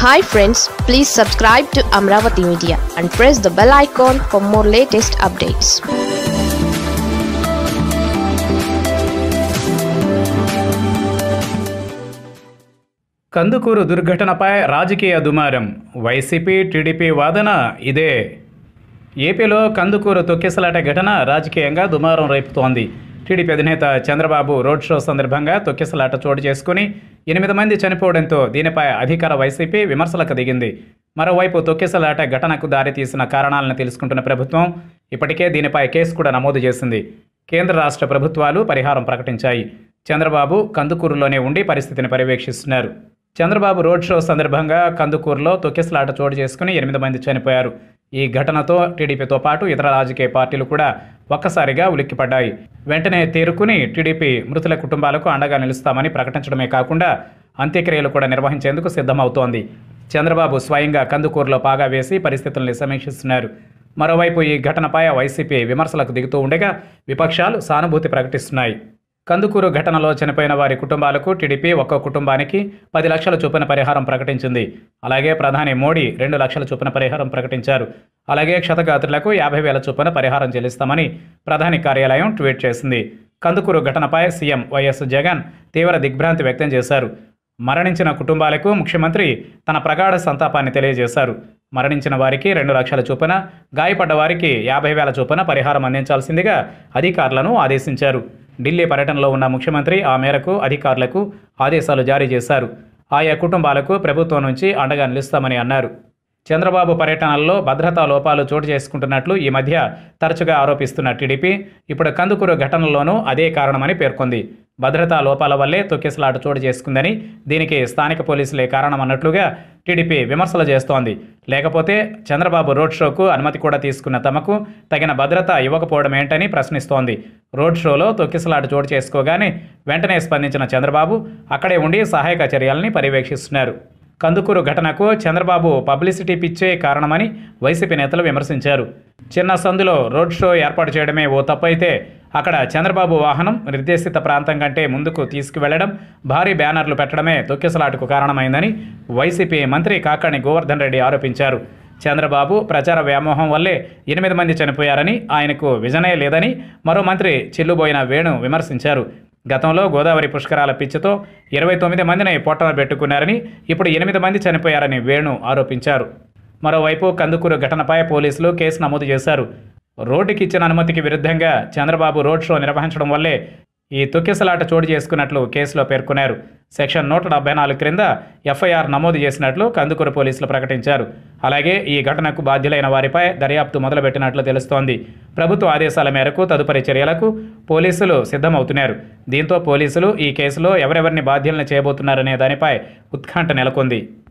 hi friends please subscribe to Amaravati media and press the bell icon for more latest updates Kandukur దుర్ఘటనపై రాజకీయ దుమారం YCP TDP వాదన ఇదే ఏపీలో కందుకూరు తొక్కిసలాట ఘటన రాజకీయంగా దుమారం రేపుతోంది టీడీపీ అధినేత చంద్రబాబు రోడ్ షో సందర్భంగా తొక్కిసలాట చోటు చేసుకుని ఎనిమిది మంది చనిపోవడంతో దీనిపై అధికార వైసీపీ విమర్శలకు దిగింది మరోవైపు తొక్కిసలాట ఘటనకు దారితీసిన కారణాలను తెలుసుకుంటున్న ప్రభుత్వం ఇప్పటికే దీనిపై కేసు కూడా నమోదు చేసింది కేంద్ర రాష్ట్ర ప్రభుత్వాలు పరిహారం ప్రకటించాయి చంద్రబాబు కందుకూరులోనే ఉండి పరిస్థితిని పర్యవేక్షిస్తున్నారు చంద్రబాబు రోడ్ షో సందర్భంగా కందుకూరులో తొక్కిసలాట చోటు చేసుకుని ఎనిమిది మంది చనిపోయారు ఈ ఘటనతో టీడీపీతో పాటు ఇతర రాజకీయ పార్టీలు కూడా ఒక్కసారిగా ఉలిక్కిపడ్డాయి వెంటనే తేరుకుని టీడీపీ మృతుల కుటుంబాలకు అండగా నిలుస్తామని ప్రకటించడమే కాకుండా అంత్యక్రియలు కూడా నిర్వహించేందుకు సిద్ధమవుతోంది చంద్రబాబు స్వయంగా కందుకూరులో పాగా వేసి పరిస్థితుల్ని సమీక్షిస్తున్నారు మరోవైపు ఈ ఘటనపై వైసీపీ విమర్శలకు దిగుతూ ఉండగా విపక్షాలు సానుభూతి ప్రకటిస్తున్నాయి కందుకూరు ఘటనలో చనిపోయిన వారి కుటుంబాలకు టీడీపీ ఒక్కో కుటుంబానికి పది లక్షల చొప్పున పరిహారం ప్రకటించింది అలాగే ప్రధాని మోడీ రెండు లక్షల చొప్పున పరిహారం ప్రకటించారు అలాగే క్షతగాత్రులకు యాభై వేల చొప్పున పరిహారం చెల్లిస్తామని ప్రధాని కార్యాలయం ట్వీట్ చేసింది కందుకూరు ఘటనపై సీఎం వైఎస్ జగన్ తీవ్ర దిగ్భ్రాంతి వ్యక్తం చేశారు మరణించిన కుటుంబాలకు ముఖ్యమంత్రి తన ప్రగాఢ సంతాపాన్ని తెలియజేశారు మరణించిన వారికి రెండు లక్షల చొప్పున గాయపడ్డ వారికి యాభై వేల చొప్పున పరిహారం అందించాల్సిందిగా అధికారులను ఆదేశించారు ఢిల్లీ పర్యటనలో ఉన్న ముఖ్యమంత్రి ఆ మేరకు అధికారులకు ఆదేశాలు జారీ చేశారు ఆయా కుటుంబాలకు ప్రభుత్వం నుంచి అండగా నిలుస్తామని అన్నారు చంద్రబాబు పర్యటనల్లో భద్రతా లోపాలు చోటు చేసుకుంటున్నట్లు ఈ మధ్య తరచుగా ఆరోపిస్తున్న టీడీపీ ఇప్పుడు కందుకూరు ఘటనలోనూ అదే కారణమని పేర్కొంది భద్రతా లోపాల వల్లే తొక్కిసలాట చోటు చేసుకుందని దీనికి స్థానిక పోలీసులే కారణమన్నట్లుగా టీడీపీ విమర్శలు చేస్తోంది లేకపోతే చంద్రబాబు రోడ్ షోకు అనుమతి కూడా తీసుకున్న తమకు తగిన భద్రత ఇవ్వకపోవడం ఏంటని ప్రశ్నిస్తోంది రోడ్ షోలో తొక్కిసలాట చోటు చేసుకోగానే వెంటనే స్పందించిన చంద్రబాబు అక్కడే ఉండి సహాయక చర్యల్ని పర్యవేక్షిస్తున్నారు కందుకూరు ఘటనకు చంద్రబాబు పబ్లిసిటీ పిచ్చే కారణమని వైసీపీ నేతలు విమర్శించారు చిన్న సందులో రోడ్ షో ఏర్పాటు చేయడమే ఓ తప్పైతే అక్కడ చంద్రబాబు వాహనం నిర్దేశిత ప్రాంతం కంటే ముందుకు తీసుకువెళ్లడం భారీ బ్యానర్లు పెట్టడమే తొక్కిసలాటకు కారణమైందని వైసీపీ మంత్రి కాకాణి గోవర్ధన్ రెడ్డి ఆరోపించారు చంద్రబాబు ప్రచార వ్యామోహం వల్లే ఎనిమిది మంది చనిపోయారని ఆయనకు విజనే లేదని మరో మంత్రి చిల్లుబోయిన వేణు విమర్శించారు గతంలో గోదావరి పుష్కరాల పిచ్చితో ఇరవై తొమ్మిది మందిని పొట్టన పెట్టుకున్నారని ఇప్పుడు ఎనిమిది మంది చనిపోయారని వేణు ఆరోపించారు మరోవైపు కందుకూరు ఘటనపై పోలీసులు కేసు నమోదు చేశారు రోడ్డుకి ఇచ్చిన అనుమతికి విరుద్ధంగా చంద్రబాబు రోడ్ షో నిర్వహించడం వల్లే ఈ తొక్కిసలాట చోటు చేసుకున్నట్లు కేసులో పేర్కొన్నారు సెక్షన్ నూట డెబ్బై నాలుగు క్రింద ఎఫ్ఐఆర్ నమోదు చేసినట్లు కందుకూరు పోలీసులు ప్రకటించారు అలాగే ఈ ఘటనకు బాధ్యులైన వారిపై దర్యాప్తు మొదలుపెట్టినట్లు తెలుస్తోంది ప్రభుత్వ ఆదేశాల మేరకు తదుపరి చర్యలకు పోలీసులు సిద్ధమవుతున్నారు దీంతో పోలీసులు ఈ కేసులో ఎవరెవరిని బాధ్యులను చేయబోతున్నారనే దానిపై ఉత్కంఠ నెలకొంది